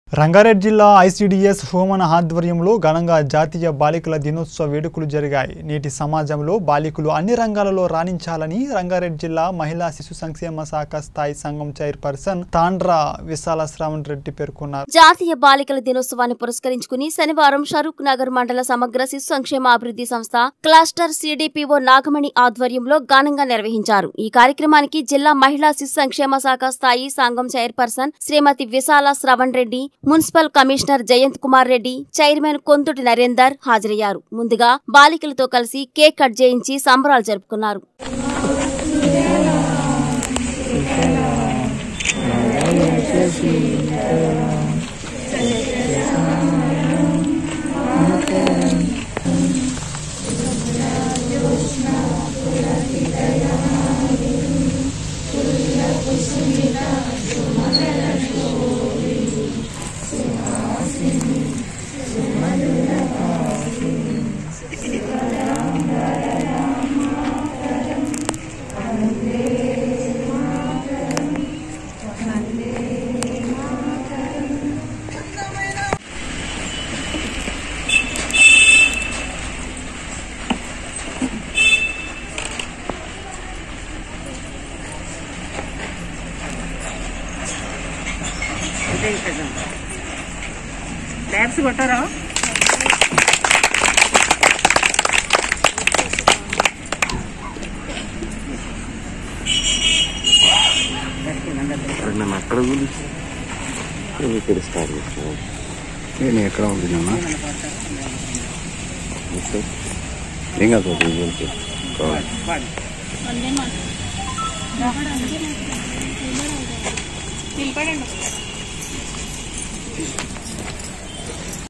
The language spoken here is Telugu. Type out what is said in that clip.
రంగారెడ్డి జిల్లా ఐసిడిఎస్ హోమన ఆధ్వర్యంలో ఘనంగా జాతీయ బాలికల దినోత్సవ వేడుకలు జరిగాయి నేటి సమాజంలో బాలికలు అన్ని రంగాలలో రాణించాలని రంగారెడ్డి జిల్లా మహిళా శిశు సంక్షేమ శాఖ స్థాయి సంఘం చైర్పర్సన్ తాండ్రా విశాల శ్రావణ్ రెడ్డి పేర్కొన్నారు జాతీయ బాలికల దినోత్సవాన్ని పురస్కరించుకుని శనివారం షరూక్ నగర్ మండల సమగ్ర శిశు సంక్షేమ అభివృద్ధి సంస్థ క్లస్టర్ సిడిపిఓ నాగమణి ఆధ్వర్యంలో ఘనంగా నిర్వహించారు ఈ కార్యక్రమానికి జిల్లా మహిళా శిశు సంక్షేమ శాఖ స్థాయి సంఘం chairperson Shrimati Vishala Shravan Reddy municipal commissioner Jayant Kumar Reddy chairman Konthuti Narender హాజరయ్యారు ముందుగా బాలికలతో కలిసి కేక్ కట్ చేయించి సంబరాలు జరుపుకున్నారు ఇదే కదా ల్యాబ్స్ కొట్టారా నన్ను అక్కడ గురించి నేను ఇక్కడ స్టార్ట్ చేస్తాను నేను ఎక్కడ ఉంది నాన్న ఏం కాదు ఒకటి గురించి కావాలి నిలబడండి